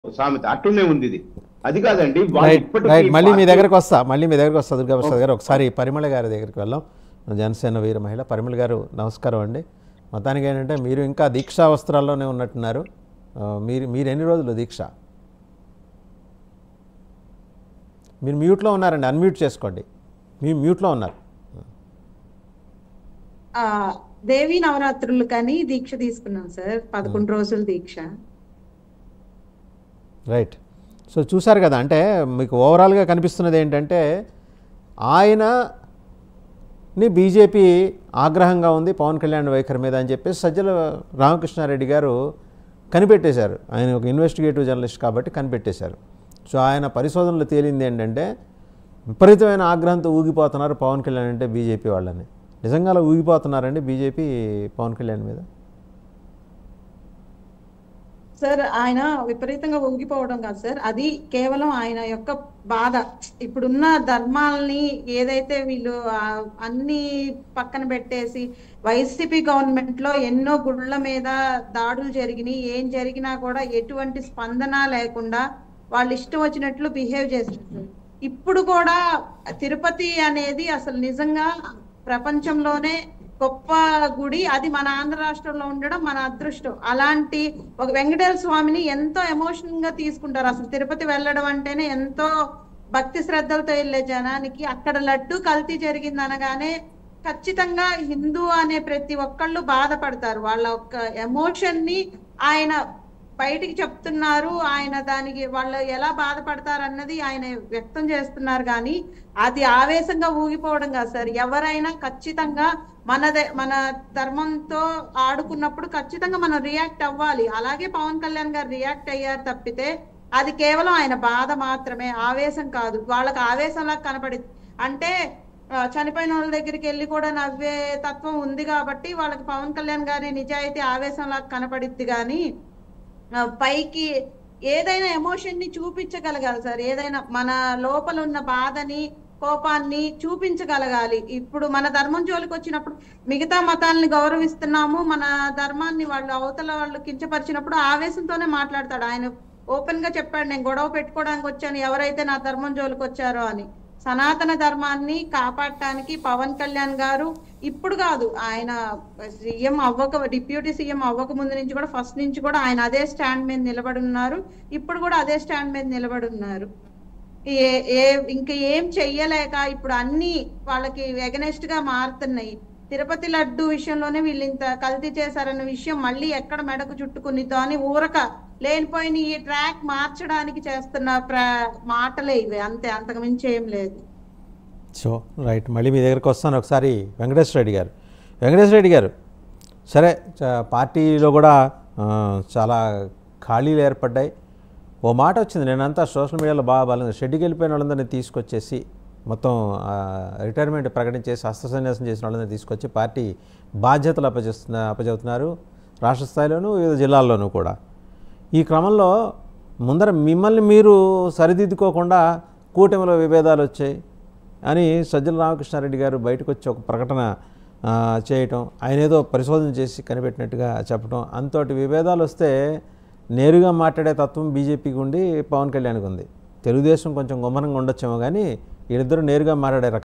సామెత అట్లునే ఉంది ఇది అది కాదండి వాళ్ళు రైట్ ఇప్పటికీ రైట్ మళ్ళీ మీ పార్టీ- దగ్గరకు వస్తా మళ్ళీ మీ దగ్గరకు వస్తా దుర్గా ప్రసాద్ గారు ఒకసారి పరిమళ గారి దగ్గరికి వెళ్దాం జనసేన వీర మహిళ పరిమళ గారు నమస్కారం అండి మొత్తానికి ఏంటంటే మీరు ఇంకా దీక్షా వస్త్రాల్లోనే ఉన్నట్టున్నారు ఆ, మీరు మీరు ఎన్ని రోజులు దీక్ష మీరు మ్యూట్లో ఉన్నారండి అన్మ్యూట్ చేసుకోండి మీరు మ్యూట్లో ఉన్నారు ఆ దేవి నవరాత్రులు కానీ దీక్ష తీసుకున్నాం సార్ పదకొండు రోజుల దీక్ష రైట్ సో చూశారు కదా అంటే మీకు ఓవరాల్గా కనిపిస్తున్నది ఏంటంటే ఆయనని బీజేపీ ఆగ్రహంగా ఉంది పవన్ కళ్యాణ్ వైఖరి మీద అని చెప్పేసి సజ్జల రామకృష్ణారెడ్డి గారు కనిపెట్టేశారు ఆయన ఒక ఇన్వెస్టిగేటివ్ జర్నలిస్ట్ కాబట్టి కనిపెట్టేశారు సో ఆయన పరిశోధనలో తేలింది ఏంటంటే విపరీతమైన ఆగ్రహంతో ఊగిపోతున్నారు పవన్ కళ్యాణ్ అంటే బీజేపీ వాళ్ళని నిజంగా అలా ఊగిపోతున్నారండి బీజేపీ పవన్ కళ్యాణ్ మీద సార్ ఆయన విపరీతంగా ఊగిపోవడం కాదు సార్ అది కేవలం ఆయన యొక్క బాధ ఇప్పుడున్న ధర్మాల్ని ఏదైతే వీళ్ళు ఆ, అన్ని పక్కన పెట్టేసి వైసీపీ గవర్నమెంట్ లో ఎన్నో గుళ్ళ మీద దాడులు జరిగినాయి ఏం జరిగినా కూడా ఎటువంటి స్పందన లేకుండా వాళ్ళు ఇష్టం వచ్చినట్లు బిహేవ్ చేశారు సార్. ఇప్పుడు కూడా తిరుపతి అనేది అసలు నిజంగా ప్రపంచంలోనే గొప్ప గుడి అది మన ఆంధ్ర రాష్ట్రంలో ఉండడం మన అదృష్టం అలాంటి ఒక వెంకటేశ్వర స్వామిని ఎంతో ఎమోషనల్ గా తీసుకుంటారు అసలు తిరుపతి వెళ్ళడం అంటేనే ఎంతో భక్తి శ్రద్ధలతో వెళ్ళే జనానికి అక్కడ లడ్డు కల్తీ జరిగింది అనగానే ఖచ్చితంగా హిందూ అనే ప్రతి ఒక్కళ్ళు బాధపడతారు వాళ్ళ ఒక్క ఎమోషన్ ని ఆయన బయటికి చెప్తున్నారు ఆయన దానికి వాళ్ళు ఎలా బాధపడతారు అన్నది ఆయన వ్యక్తం చేస్తున్నారు కానీ అది ఆవేశంగా ఊగిపోవడం కాదు సార్ ఎవరైనా ఖచ్చితంగా మనదే మన ధర్మంతో ఆడుకున్నప్పుడు ఖచ్చితంగా మనం రియాక్ట్ అవ్వాలి అలాగే పవన్ కళ్యాణ్ గారు రియాక్ట్ అయ్యారు తప్పితే అది కేవలం ఆయన బాధ మాత్రమే ఆవేశం కాదు వాళ్ళకి ఆవేశంలా కనపడింది అంటే ఆ, చనిపోయిన వాళ్ళ దగ్గరికి వెళ్ళి కూడా నవ్వే తత్వం ఉంది కాబట్టి వాళ్ళకి పవన్ కళ్యాణ్ గారి నిజాయితీ ఆవేశంలా కనపడిద్ది కానీ ఆ, పైకి ఏదైనా ఎమోషన్ ని చూపించగలగాలి సార్ ఏదైనా మన లోపల ఉన్న బాధని కోపాన్ని చూపించగలగాలి ఇప్పుడు మన ధర్మం జోలికి వచ్చినప్పుడు మిగతా మతాలని గౌరవిస్తున్నాము మన ధర్మాన్ని వాళ్ళు అవతల వాళ్ళు కించపరిచినప్పుడు ఆవేశంతోనే మాట్లాడతాడు ఆయన ఓపెన్ గా చెప్పాడు నేను గొడవ పెట్టుకోవడానికి వచ్చాను ఎవరైతే నా ధర్మం జోలికి వచ్చారో అని సనాతన ధర్మాన్ని కాపాడటానికి పవన్ కళ్యాణ్ గారు ఇప్పుడు కాదు ఆయన సీఎం అవ్వక డిప్యూటీ సీఎం అవ్వక ముందు నుంచి కూడా ఫస్ట్ నుంచి కూడా ఆయన అదే స్టాండ్ మీద నిలబడి ఉన్నారు ఇప్పుడు కూడా అదే స్టాండ్ మీద నిలబడి ఉన్నారు ఏ ఏ ఇంకా ఏం చెయ్యలేక ఇప్పుడు అన్ని వాళ్ళకి ఎగనెస్ట్ గా మారుతున్నాయి తిరుపతి లడ్డు విషయంలోనే వీళ్ళు ఇంత కల్తీ చేశారన్న విషయం మళ్ళీ ఎక్కడ మెడకు చుట్టుకునిద్దో అని ఊరక లేనిపోయిన ఈ ట్రాక్ మార్చడానికి చేస్తున్న ప్ర మాటలే ఇవి అంతే అంతకు మించి ఏం లేదు సో రైట్ మళ్ళీ మీ దగ్గరకు వస్తాను ఒకసారి వెంకటేశ్వర రెడ్డి గారు వెంకటేశ్వర రెడ్డి గారు సరే చ- పార్టీలో కూడా ఆ, చాలా ఖాళీలు ఏర్పడ్డాయి ఓ మాట వచ్చింది నేనంతా సోషల్ మీడియాలో బాగా బలంగా షెడ్యూకి వెళ్ళిపోయిన వాళ్ళందరినీ తీసుకొచ్చేసి మొత్తం ఆ, రిటైర్మెంట్ ప్రకటించేసి హస్త సన్యాసం చేసిన వాళ్ళందరినీ తీసుకొచ్చి పార్టీ బాధ్యతలు అప్పచెస్తున్న అప్పచెబుతున్నారు రాష్ట్ర స్థాయిలోనూ వివిధ జిల్లాల్లోనూ కూడా ఈ క్రమంలో ముందర మిమ్మల్ని మీరు సరిదిద్దుకోకుండా కూటమిలో విభేదాలు వచ్చాయి అని సజ్జల రామకృష్ణారెడ్డి గారు బయటకు వచ్చి ఒక ప్రకటన ఆ, చేయటం ఆయన ఏదో పరిశోధన చేసి కనిపెట్టినట్టుగా చెప్పడం అంతటి విభేదాలు వస్తే నేరుగా మాట్లాడే తత్వం బీజేపీకి ఉండి పవన్ కళ్యాణ్కి ఉంది తెలుగుదేశం కొంచెం గుమ్మరంగా ఉండొచ్చేమో కానీ వీళ్ళిద్దరూ నేరుగా మాట్లాడే రకం